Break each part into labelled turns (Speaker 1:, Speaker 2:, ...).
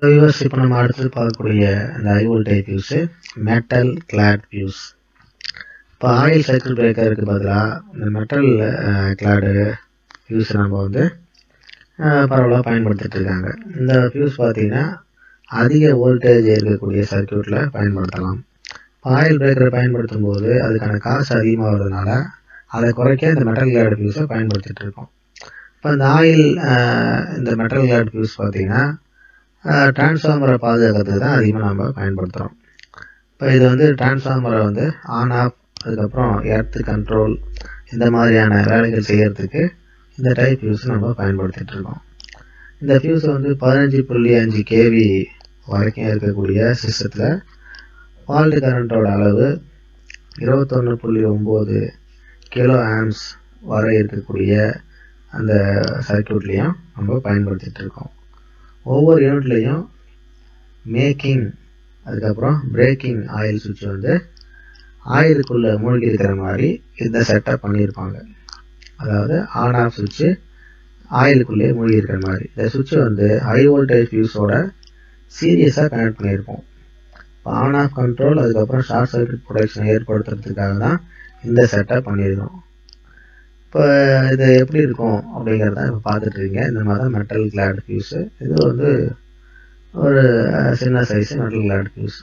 Speaker 1: viewers இப்போ நம்ம அடுத்து பார்க்கக்கூடிய அந்த high voltage fuse metal clad fuse இப்போ ஆயில் சர்க்கிள் பிரேக்கருக்கு பதிலாக இந்த மெட்டல் கிளாடு ஃபியூஸ் நம்ம வந்து பரவலாக பயன்படுத்திட்டு இருக்காங்க இந்த ஃபியூஸ் பார்த்தீங்கன்னா அதிக வோல்டேஜ் இருக்கக்கூடிய சர்க்கியூட்டில் பயன்படுத்தலாம் ஆயில் பிரேக்கரை பயன்படுத்தும் போது அதுக்கான காசு அதிகமாகிறதுனால அதை குறைக்க இந்த மெட்டல் கிளாட் ஃபியூஸை பயன்படுத்திட்டு இருக்கோம் இப்போ இந்த ஆயில் இந்த மெட்டல் கிளாட் ஃபியூஸ் பார்த்தீங்கன்னா டிரான்ஸ்ஃபார்மரை பாதுகாக்கிறதுக்கு தான் அதிகமாக நம்ம பயன்படுத்துகிறோம் இப்போ இது வந்து டிரான்ஸ்ஃபார்மரை வந்து ஆன் ஆஃப் அதுக்கப்புறம் எர்த்து கண்ட்ரோல் இந்த மாதிரியான வேலைகள் செய்கிறதுக்கு இந்த டைப் ஃபியூஸ் நம்ம பயன்படுத்திகிட்டு இருக்கோம் இந்த ஃபியூஸ் வந்து பதினஞ்சு புள்ளி அஞ்சு கேவி வரைக்கும் இருக்கக்கூடிய சிஸ்டத்தில் ஃபால்ட் கரண்ட்டோட அளவு இருபத்தொன்று புள்ளி ஒம்பது கிலோ ஆம்ஸ் வரை இருக்கக்கூடிய அந்த சர்க்கியூட்லேயும் நம்ம பயன்படுத்திகிட்டு இருக்கோம் ஒவ்வொரு யூனிட்லேயும் மேக்கிங் அதுக்கப்புறம் பிரேக்கிங் ஆயில் சுவிட்ச் வந்து ஆயிலுக்குள்ளே மூழ்கி இருக்கிற மாதிரி இந்த செட்டப் பண்ணியிருப்பாங்க அதாவது ஆன் ஆஃப் சுவிட்சு ஆயிலுக்குள்ளேயே மூழ்கி இருக்கிற மாதிரி இந்த சுவிட்சை வந்து ஹை வோல்டேஜ் ஃபியூஸோட சீரியஸாக கனெக்ட் பண்ணியிருப்போம் இப்போ ஆன் ஆஃப் கண்ட்ரோல் அதுக்கப்புறம் ஷார்ட் சர்க்யூட் ப்ரொடக்ஷன் ஏற்படுத்துறதுக்காக தான் இந்த செட்டப் பண்ணியிருக்கோம் இப்போ இது எப்படி இருக்கும் அப்படிங்கிறத இப்போ பார்த்துட்டு இருக்கீங்க இந்த மாதிரி தான் மெட்டல் கிளாட் ஃபியூஸு இது வந்து ஒரு சின்ன சைஸு மெட்டல் கிளாட் ஃபியூஸ்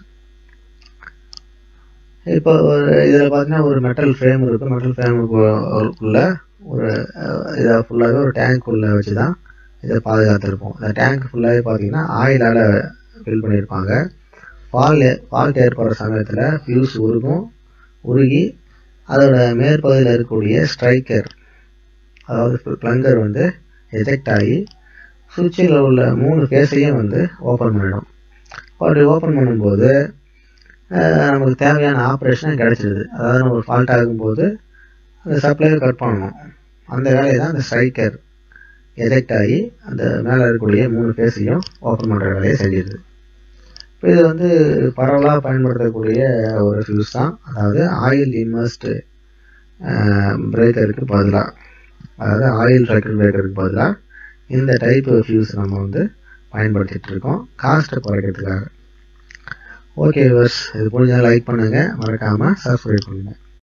Speaker 1: இப்போ ஒரு இதில் பார்த்தீங்கன்னா ஒரு மெட்டல் ஃப்ரேம் இருக்கும் மெட்டல் ஃப்ரேமுக்குள்ள ஒரு இதை ஃபுல்லாகவே ஒரு டேங்க் உள்ள வச்சு தான் இதை பாதுகாத்துருப்போம் இந்த டேங்க் ஃபுல்லாகவே பார்த்தீங்கன்னா ஆயிலால் ஃபில் பண்ணியிருப்பாங்க ஃபால் ஃபால்ட் ஏற்படுற சமயத்தில் ஃபியூஸ் உருகும் உருகி அதோட மேற்பகுதியில் இருக்கக்கூடிய ஸ்ட்ரைக்கர் அதாவது ப்ளங்கர் வந்து எஜெக்ட் ஆகி சுவிட்சில் உள்ள மூணு ஃபேஸையும் வந்து ஓப்பன் பண்ணிடும் அப்படி ஓப்பன் பண்ணும்போது நமக்கு தேவையான ஆப்ரேஷன் கிடச்சிடுது அதாவது நம்ம ஃபால்ட் ஆகும்போது அந்த சப்ளையை கட் பண்ணணும் அந்த வேலையை தான் அந்த ஸ்ட்ரைக்கர் எஜெக்ட் ஆகி அந்த மேலே இருக்கக்கூடிய மூணு ஃபேஸையும் ஓப்பன் பண்ணுற வேலையை செஞ்சிடுது இப்போ இது வந்து பரவலாக பயன்படுத்தக்கூடிய ஒரு ஃபியூஸ் தான் அதாவது ஆயில் இன்வெஸ்ட் பிரேக்கருக்கு பதிலாக அதாவது ஆயில் சைக்கிள் பிரேக்கருக்கு பதிலாக இந்த டைப் ஃபியூஸ் நம்ம வந்து பயன்படுத்திகிட்டு இருக்கோம் காஸ்ட்டை குறைக்கிறதுக்காக ஓகே விவர்ஸ் இது புரிஞ்சால் லைக் பண்ணுங்கள் மறக்காமல் சப்ஸ்கிரைப் பண்ணுங்கள்